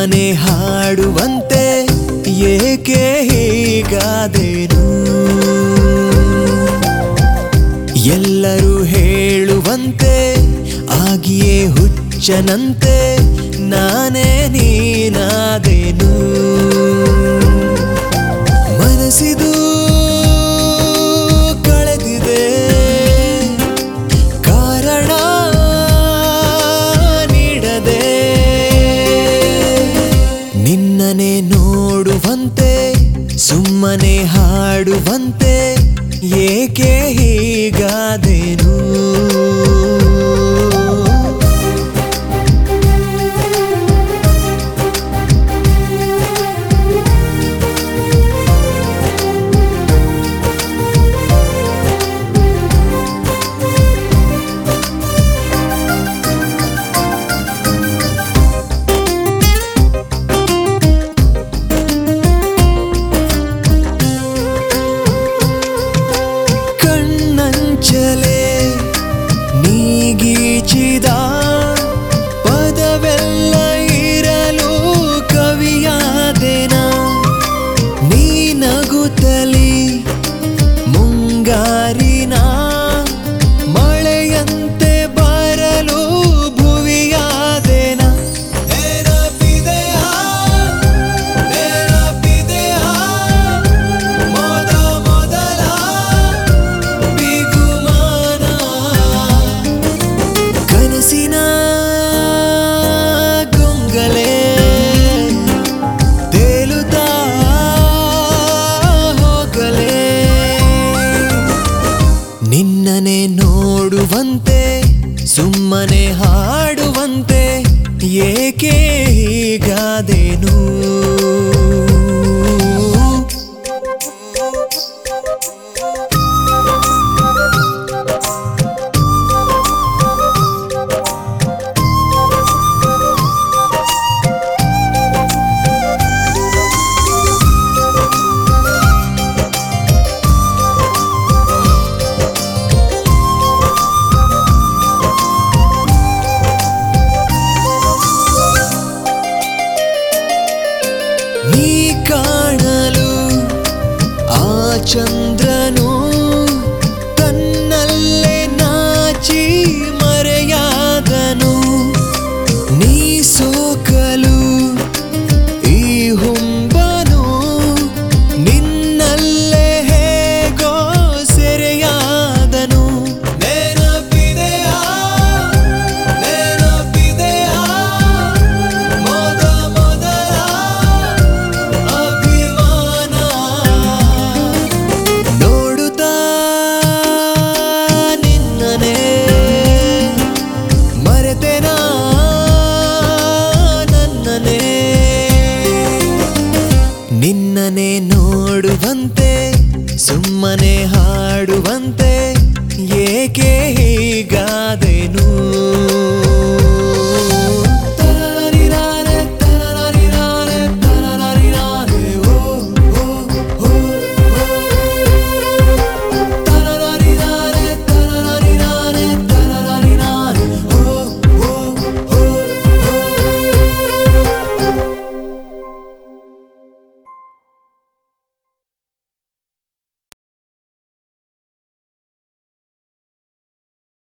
ಸುಮ್ಮನೆ ಹಾಡುವಂತೆ ಏಕೆ ಹೀಗಾದೇನು ಎಲ್ಲರೂ ಹೇಳುವಂತೆ ಆಗಿಯೇ ಹುಚ್ಚನಂತೆ ನಾನೇ ನೀನಾದೇನು ಮನಸ್ಸಿದು ಕಳೆದಿದೆ ಕಾರಣ ನೀಡದೆ ನಿನ್ನನೆ ನೋಡುವಂತೆ ಸುಮ್ಮನೆ ಹಾಡುವಂತೆ ಏಕೆ ಹೀಗಾದೇನು ಕಣ್ಣಂಚಲೆ ನೀಗೀಚಿದ ಪದವೆಲ್ಲ ಇರಲು ಕವಿಯಾದೆನ ನೀ ನಗುತ್ತಲಿ ಮುಂಗಾರಿನ ಮಳೆಯಂತೆ ಬರಲು ಭುವಿಯಾದೆನ ನೆನಪಿದೆಯಾ ನೆನಪಿದೆಯಾ ಮೊದ ಮೊದಲ ಬಿಗುಮಾನ ಕನಸಿನ ಗೊಂಗಲೇ ತೇಲುತ್ತಾ ಹೋಗಲೇ ನಿನ್ನನೆ ನೋಡುವಂತೆ ಸುಮ್ಮನೆ ಹಾಡುವಂತೆ ಏಕೆ ಹೀಗಾದೇನು ನೀ ಕಾಣಲು ಆ ಚಂದ್ರನು ತನ್ನಲ್ಲೇ ನಾಚಿ ಮರೆಯಾದನು ನೀ ಸೋಕಲು ಈ ಹುಂಬನು ನಿನ್ನಲ್ಲೇ ಹೇಗೋ ಸೆರೆಯಾದನು ನೆನಪಿದೆಯಾ ನೆನಪಿದೆಯಾ ಮೊದ ಮೊದಲ ಅಭಿಮಾನ ನೋಡುತ್ತಾ ನಿನ್ನನೆ ಮರೆತೆನ ನನ್ನನೆ ನಿನ್ನನೆ ನೋಡುವಂತೆ ಸುಮ್ಮನೆ ಹಾಡುವಂತೆ ಏಕೆ